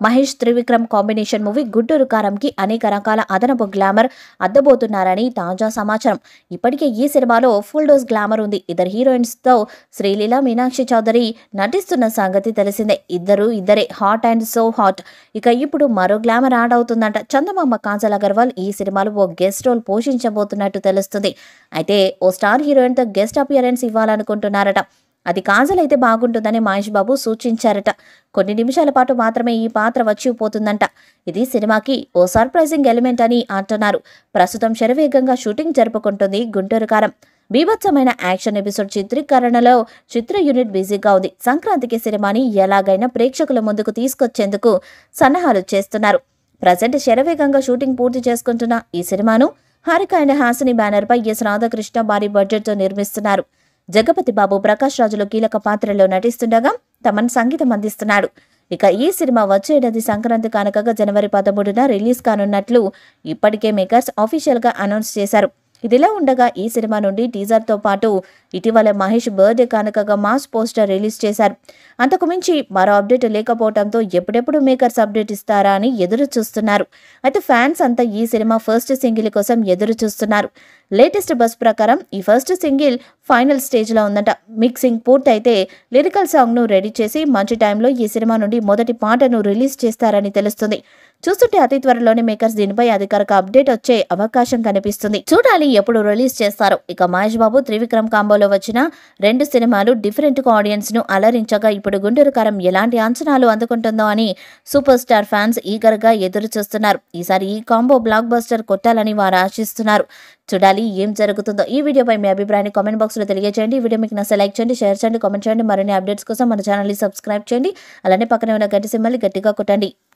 Mahesh Trivikram combination movie Guntur కారంకి అనేక రకాల అదనపు గ్లామర్ అద్దబోతున్నారని తాజా సమాచారం ఇప్పటికే ఈ సినిమాలో ఫుల్ డోస్ గ్లామర్ ఉంది ఇద్దరు హీరోయిన్స్ తో శ్రీలీల మీనాక్షి చౌదరి నటిస్తున్న సంగతి తెలిసిందే ఇద్దరు ఇద్దరే హాట్ అండ్ సో హాట్ ఇక ఇప్పుడు మరో గ్లామర్ యాడ్ అవుతుందంట చందమామ కాజల్ అగర్వాల్ ఈ సినిమాలో ఓ గెస్ట్ రోల్ పోషించబోతున్నట్టు తెలుస్తుంది అయితే ఓ స్టార్ హీరోయిన్ తో గెస్ట్ అపియరెన్స్ ఇవ్వాలనుకుంటున్నారట అది కాజల్ అయితే బాగుంటుందని మహేష్ బాబు సూచించారట కొన్ని నిమిషాల పాటు మాత్రమే ఈ పాత్ర వచ్చి పోతుందంట ఇది సినిమాకి ఓ సర్ప్రైజింగ్ ఎలిమెంట్ అని అంటున్నారు ప్రస్తుతం శరవేగంగా షూటింగ్ జరుపుకుంటుంది గుంటూరు కారం బీభత్సమైన యాక్షన్ ఎపిసోడ్ చిత్రీకరణలో చిత్ర యూనిట్ బిజీగా ఉంది సంక్రాంతికి సినిమాని ఎలాగైనా ప్రేక్షకుల ముందుకు తీసుకొచ్చేందుకు సన్నాహాలు చేస్తున్నారు ప్రజెంట్ శరవేగంగా షూటింగ్ పూర్తి చేసుకుంటున్న ఈ సినిమాను హారిక అండ్ హాసిని బ్యానర్పై ఎస్ రాధాకృష్ణ భారీ బడ్జెట్తో నిర్మిస్తున్నారు జగపతి బాబు ప్రకాష్ రాజులు కీలక పాత్రలో నటిస్తుండగా తమన్ సంగీతం అందిస్తున్నాడు ఇక ఈ సినిమా వచ్చే ఏడాది సంక్రాంతి కానుకగా జనవరి పదమూడున రిలీజ్ కానున్నట్లు ఇప్పటికే మేకర్స్ అఫీషియల్గా అనౌన్స్ చేశారు ఇదిలా ఉండగా ఈ సినిమా నుండి టీజర్తో పాటు ఇటీవల మహేష్ బర్త్డే కానుకగా మాస్ పోస్టర్ రిలీజ్ చేశారు అంతకు మించి మరో అప్డేట్ లేకపోవడంతో ఎప్పుడెప్పుడు మేకర్స్ అప్డేట్ ఇస్తారా అని ఎదురు చూస్తున్నారు అయితే ఫ్యాన్స్ అంతా ఈ సినిమా ఫస్ట్ సింగిల్ కోసం ఎదురు చూస్తున్నారు లేటెస్ట్ బస్ ప్రకారం ఈ ఫస్ట్ సింగిల్ ఫైనల్ స్టేజ్లో ఉందట మిక్సింగ్ పూర్తయితే లిరికల్ సాంగ్ను రెడీ చేసి మంచి టైంలో ఈ సినిమా నుండి మొదటి పాటను రిలీజ్ చేస్తారని తెలుస్తుంది చూస్తుంటే అతి త్వరలోనే మేకర్స్ దీనిపై అధికారిక అప్డేట్ వచ్చే అవకాశం కనిపిస్తుంది చూడాలి ఎప్పుడు రిలీజ్ చేస్తారో ఇక మహేష్ బాబు త్రివిక్రమ్ కాంబోలో వచ్చిన రెండు సినిమాలు డిఫరెంట్ ఆడియన్స్ ను అలరించగా ఇప్పుడు గుంటూరు కారం ఎలాంటి అంచనాలు అందుకుంటుందో అని సూపర్ స్టార్ ఫ్యాన్స్ ఈగర్ గా ఎదురు చూస్తున్నారు ఈసారి ఈ కాంబో బ్లాక్ బస్టర్ కొట్టాలని వారు ఆశిస్తున్నారు చూడాలి ఏం జరుగుతుందో ఈ వీడియోపై మీ అభిప్రాయాన్ని కామెంట్ బాక్స్ లో తెలియజేయండి ఈ వీడియో మీకు నచ్చ లైక్ చేయండి షేర్ చేయండి కామెంట్ చేయండి మరిన్ని అప్డేట్స్ కోసం మన ఛానల్ ని సబ్స్క్రైబ్ చేయండి అలానే పక్కనే ఉన్న గట్టి సింబల్ గట్టిగా కొట్టండి